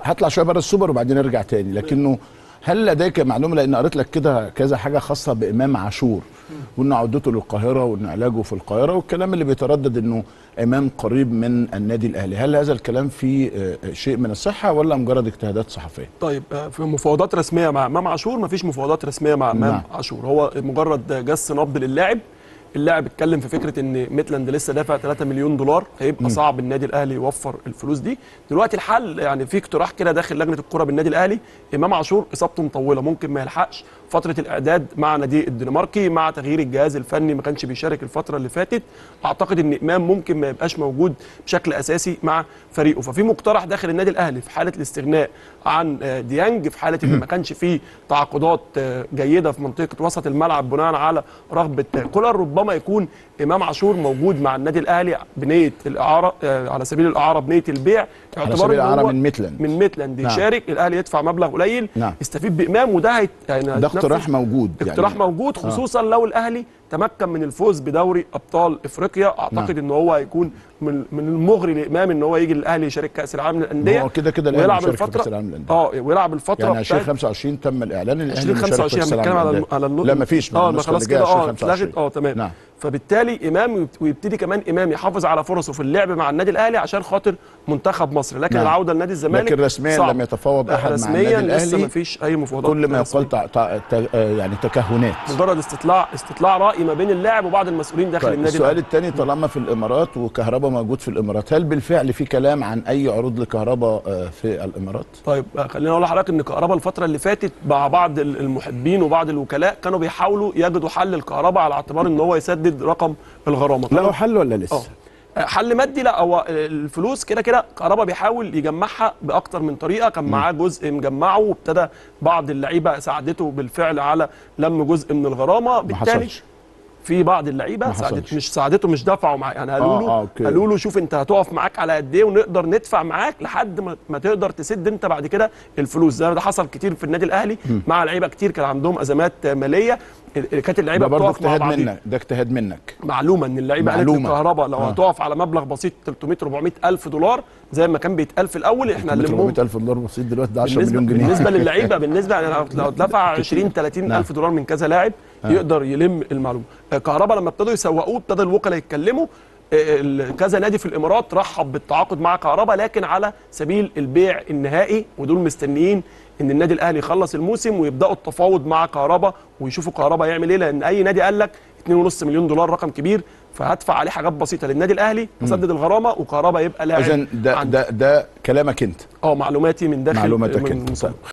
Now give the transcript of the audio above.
هطلع شويه بره السوبر وبعدين ارجع تاني لكنه هل لديك معلومه لان قريت لك كده كذا حاجه خاصه بامام عاشور وان عودته للقاهره وان علاجه في القاهره والكلام اللي بيتردد انه امام قريب من النادي الاهلي هل هذا الكلام فيه آه، شيء من الصحه ولا مجرد اجتهادات صحفيه طيب آه، في مفاوضات رسميه مع امام عاشور مفيش مفاوضات رسميه مع امام نعم. عاشور هو مجرد جس نبض للاعب اللاعب اتكلم في فكره ان ميتلاند لسه دافع 3 مليون دولار هيبقى صعب النادي الاهلي يوفر الفلوس دي دلوقتي الحل يعني في اقتراح كده داخل لجنه الكره بالنادي الاهلي امام عاشور اصابته مطوله ممكن ما يلحقش فتره الاعداد مع نادي الدنماركي مع تغيير الجهاز الفني ما كانش بيشارك الفتره اللي فاتت اعتقد ان امام ممكن ما يبقاش موجود بشكل اساسي مع فريقه ففي مقترح داخل النادي الاهلي في حاله الاستغناء عن آه، ديانج في حاله ان ما كانش فيه تعاقدات آه، جيده في منطقه وسط الملعب بناء على رغبه آه، كولر ربما يكون امام عاشور موجود مع النادي الاهلي بنيه الاعاره آه، على سبيل الاعاره بنيه البيع على اعتبار سبيل إن الاعاره هو من ميتلاند من ميتلاند نعم. يشارك الاهلي يدفع مبلغ قليل نعم. يستفيد بامام وده هيت... يعني ده هيتنفذ. اقتراح موجود اقتراح موجود خصوصا لو الاهلي تمكن من الفوز بدوري ابطال افريقيا اعتقد ان هو هيكون من من المغري لامام ان هو يجي للاهلي يشارك كاس العالم للانديه هو كده كده الأهلي ويلعب بيشارك في الفتره كأس العالم للأندية. اه ويلعب الفتره يعني بتاعت 2025 تم الاعلان ان الاهلي 2025 مشارك في كأس هنتكلم على العالم على النقطة لا مفيش اه ما النسخة خلاص اللي جاية كده اه 2025. اتلغت اه تمام نعم فبالتالي امام ويبتدي كمان امام يحافظ على فرصه في اللعب مع النادي الاهلي عشان خاطر منتخب مصر لكن نعم. العوده لنادي الزمالك لكن رسميا صعب. لم يتفاوض احد مع رسميا النادي لسه الاهلي مفيش اي مفاوضات كل ما رسمية. يقال تع... تع... تع... آه يعني تكهنات مجرد استطلاع استطلاع راي ما بين اللاعب وبعض المسؤولين داخل طيب النادي السؤال الأهلي. الثاني طالما في الامارات وكهرباء موجود في الامارات هل بالفعل في كلام عن اي عروض لكهرباء آه، في الامارات طيب آه، خليني اقول لحضرتك ان كهرباء الفتره اللي فاتت مع بعض ال- المحبين وبعض الوكلاء كانوا بيحاولوا يجدوا حل الكهرباء على اعتبار ان هو يسدد رقم الغرامه لا كانوا- حل ولا اه لسه آه، حل مادي لا هو الفلوس كده كده كهربا بيحاول يجمعها باكتر من طريقه كان معاه جزء مجمعه وابتدى بعض اللعيبه ساعدته بالفعل على لم جزء من الغرامه ما بالتالي حصلش في بعض اللعيبه ما ساعدت حصلش. مش ساعدته مش دفعوا معاه يعني قالوا آه، له آه، أوكي. قالوا له شوف انت هتقف معاك على قد ايه ونقدر ندفع معاك لحد ما, ما تقدر تسد انت بعد كده الفلوس زي ما ده حصل كتير في النادي الاهلي مع لعيبه كتير كان عندهم ازمات ماليه كانت اللعيبه ده برضه بتقف مع اجتهاد بعضيها منك ده اجتهاد منك معلومه ان اللعيبه قالت معلومة. للكهرباء لو آه. هتقف على مبلغ بسيط 300 400 الف دولار زي ما كان بيتقال في الاول احنا هنلمهم 400000 دولار بسيط دلوقتي ده 10 بالنسبه مليون جنيه بالنسبه للعيبه بالنسبه يعني لو- لو دفع 20 30 نعم. الف دولار من كذا لاعب يقدر يلم المعلومه آه، كهربا لما ابتدوا يسوقوه ابتدى الوكلاء يتكلموا آه، ال- كذا نادي في الامارات رحب بالتعاقد مع كهربا لكن على سبيل البيع النهائي ودول مستنيين ان النادي الاهلي يخلص الموسم ويبداوا التفاوض مع كهربا ويشوفوا كهربا يعمل ايه لان اي نادي قال لك 2.5 مليون دولار رقم كبير فهدفع عليه حاجات بسيطه للنادي الاهلي اسدد الغرامه وكهربا يبقى لاعب اذا ده عندي. ده ده كلامك انت اه معلوماتي من داخل معلوماتك من انت المسابقة. طيب.